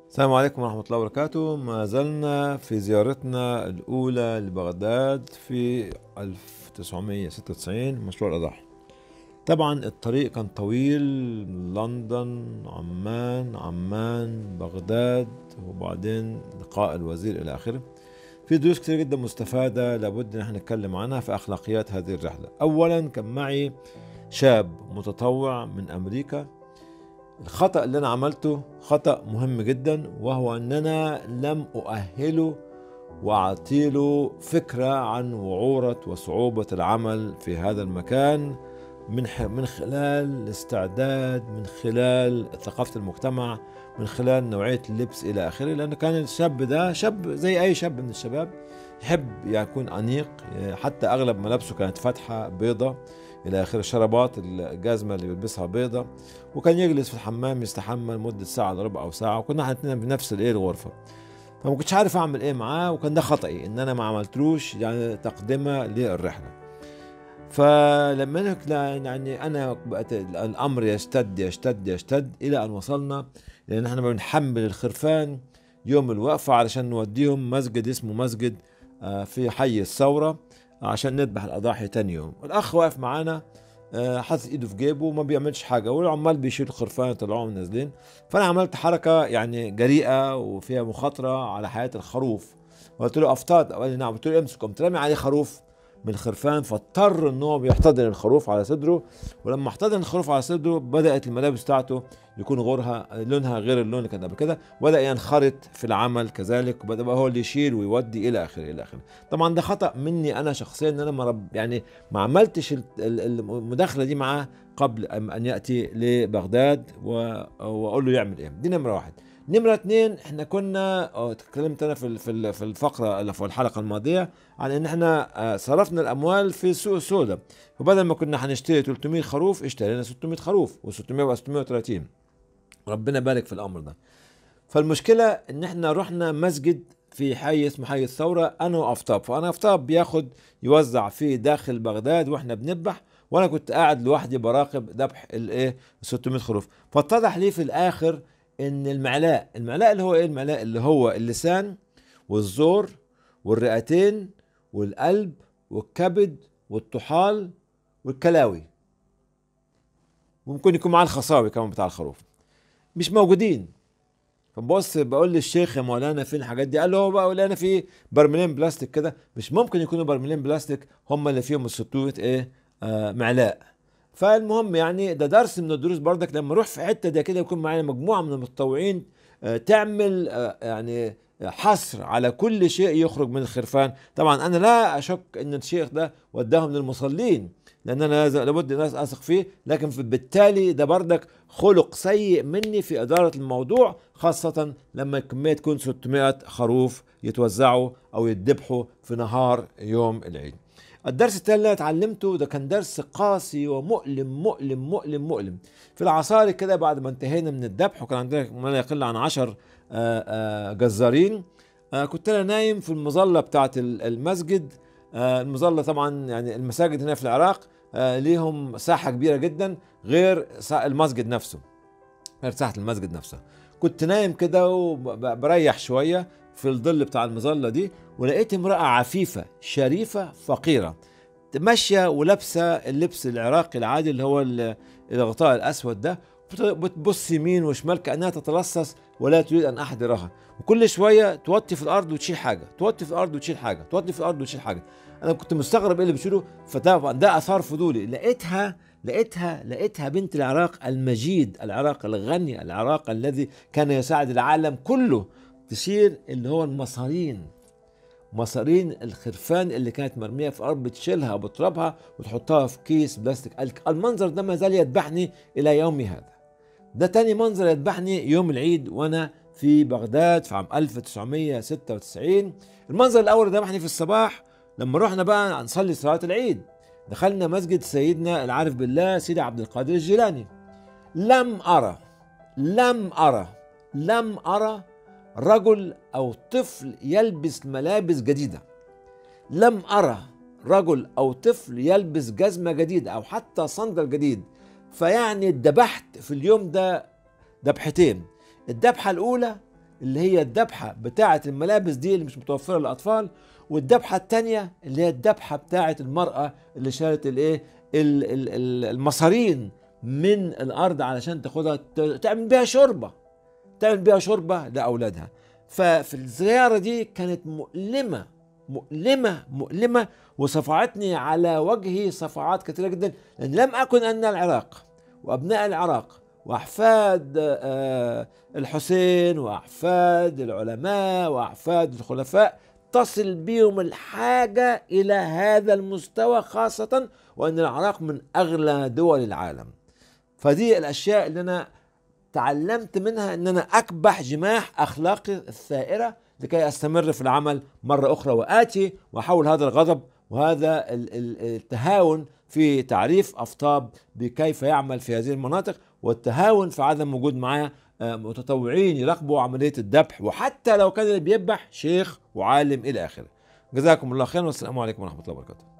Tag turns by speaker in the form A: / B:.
A: السلام عليكم ورحمة الله وبركاته ما زلنا في زيارتنا الأولى لبغداد في 1996 مشروع الأضاحي طبعا الطريق كان طويل لندن عمان عمان بغداد وبعدين لقاء الوزير إلى آخره في دروس كثير جدا مستفادة لابد ان احنا نتكلم عنها في أخلاقيات هذه الرحلة أولا كان معي شاب متطوع من أمريكا الخطأ اللي أنا عملته خطأ مهم جدا وهو أن أنا لم أؤهله وأعطيله فكرة عن وعورة وصعوبة العمل في هذا المكان من من خلال الاستعداد من خلال ثقافة المجتمع من خلال نوعية اللبس إلى آخره لأنه كان الشاب ده شاب زي أي شاب من الشباب يحب يكون أنيق حتى أغلب ملابسه كانت فاتحة بيضة الى اخره الشرابات الجزمه اللي بيلبسها بيضة وكان يجلس في الحمام يستحمى لمده ساعه الا ربع او ساعه وكنا احنا الاثنين بنفس الايه الغرفه فما كنتش عارف اعمل ايه معاه وكان ده خطأي ان انا ما عملتلوش يعني تقدمه للرحله فلما يعني انا بقت الامر يشتد يشتد يشتد الى ان وصلنا لان احنا بنحمل الخرفان يوم الوقفه علشان نوديهم مسجد اسمه مسجد في حي الثوره عشان نذبح الاضاحي تاني يوم الاخ واقف معانا حاطط ايده في جيبه وما بيعملش حاجه والعمال بيشيلوا خرفان يطلعوهم نازلين فانا عملت حركه يعني جريئه وفيها مخاطره على حياه الخروف قلت له افتاض قال لي نعم قلت له امسك قمت رامي عليه خروف من الخرفان فاضطر ان هو بيحتضن الخروف على صدره ولما احتضن الخروف على صدره بدات الملابس بتاعته يكون غورها لونها غير اللون اللي كان قبل كده وبدا ينخرط في العمل كذلك وبدا بقى هو اللي يشيل ويودي الى اخره الى اخره طبعا ده خطا مني انا شخصيا ان انا ما رب يعني ما عملتش المداخله دي معاه قبل ان ياتي لبغداد واقول له يعمل ايه دي نمره واحد نمرة اتنين احنا كنا اتكلمت انا في في في الفقرة اللي في الحلقة الماضية عن ان احنا صرفنا الاموال في السوق السوداء وبدل ما كنا هنشتري 300 خروف اشترينا 600 خروف و600 يبقى 630 ربنا بارك في الامر ده فالمشكلة ان احنا رحنا مسجد في حي اسمه حي الثورة انا وافتاب فانا افتاب بياخد يوزع في داخل بغداد واحنا بنذبح وانا كنت قاعد لوحدي براقب ذبح الايه 600 خروف فاتضح لي في الاخر ان المعلاء المعلاء اللي هو ايه المعلاء اللي هو اللسان والزور والرئتين والقلب والكبد والطحال والكلاوي ممكن يكون معاه الخصاوي كمان بتاع الخروف مش موجودين فبص بقول للشيخ يا مولانا فين الحاجات دي قال له هو بقى انا في برميلين بلاستيك كده مش ممكن يكونوا برميلين بلاستيك هم اللي فيهم ال 600 ايه آه معلاء فالمهم يعني ده درس من الدروس بردك لما اروح في حته ده كده يكون معانا مجموعه من المتطوعين تعمل يعني حصر على كل شيء يخرج من الخرفان طبعا انا لا اشك ان الشيخ ده وداهم للمصلين لان انا لابد الناس اثق فيه لكن بالتالي ده بردك خلق سيء مني في اداره الموضوع خاصه لما الكميه تكون 600 خروف يتوزعوا او يتذبحوا في نهار يوم العيد الدرس الثاني اللي اتعلمته ده كان درس قاسي ومؤلم مؤلم مؤلم مؤلم في العصاري كده بعد ما انتهينا من الذبح وكان عندنا ما لا يقل عن عشر جزارين كنت انا نايم في المظله بتاعه المسجد المظله طبعا يعني المساجد هنا في العراق ليهم ساحه كبيره جدا غير المسجد نفسه غير ساحه المسجد نفسها كنت نايم كده وبريح شويه في الظل بتاع المظلة دي ولقيت امرأة عفيفة شريفة فقيرة ماشية ولابسة اللبس العراقي العادي اللي هو الغطاء الأسود ده بتبص يمين وشمال كأنها تتلصص ولا تريد أن أحضرها وكل شوية توطي في الأرض وتشيل حاجة توطي في الأرض وتشيل حاجة توطي في الأرض وتشيل حاجة أنا كنت مستغرب إيه اللي بتشيله فطبعا ده أثار فضولي لقيتها لقيتها لقيتها بنت العراق المجيد العراق الغني العراق الذي كان يساعد العالم كله تشيل اللي هو المصارين مصارين الخرفان اللي كانت مرميه في الارض بتشيلها وبتربها وتحطها في كيس بلاستيك المنظر ده ما زال يذبحني الى يومي هذا ده تاني منظر يذبحني يوم العيد وانا في بغداد في عام 1996 المنظر الاول ذبحني في الصباح لما رحنا بقى نصلي صلاه العيد دخلنا مسجد سيدنا العارف بالله سيدي عبد القادر الجيلاني لم ارى لم ارى لم ارى رجل او طفل يلبس ملابس جديده لم ارى رجل او طفل يلبس جزمه جديده او حتى صندل جديد فيعني اتذبحت في اليوم ده ذبحتين الذبحه الاولى اللي هي الذبحه بتاعه الملابس دي اللي مش متوفره للاطفال والذبحه الثانيه اللي هي الذبحه بتاعه المراه اللي شالت الايه ال- ال- ال- المصارين من الارض علشان تاخدها ت- تعمل بيها شوربه تعمل بيها شوربه لاولادها ففي الزياره دي كانت مؤلمه مؤلمه مؤلمه وصفعتني على وجهي صفعات كثيره جدا لان لم اكن ان العراق وابناء العراق واحفاد آه، الحسين واحفاد العلماء واحفاد الخلفاء تصل بهم الحاجه الى هذا المستوى خاصه وان العراق من اغلى دول العالم فدي الاشياء اللي انا تعلمت منها ان انا اكبح جماح اخلاقي الثائره لكي استمر في العمل مره اخرى واتي واحول هذا الغضب وهذا ال- ال- التهاون في تعريف افطاب بكيف يعمل في هذه المناطق والتهاون في عدم وجود معاه آه، متطوعين يراقبوا عمليه الذبح وحتى لو كان اللي بيذبح شيخ وعالم الى اخره. جزاكم الله خيرا والسلام عليكم ورحمه الله وبركاته.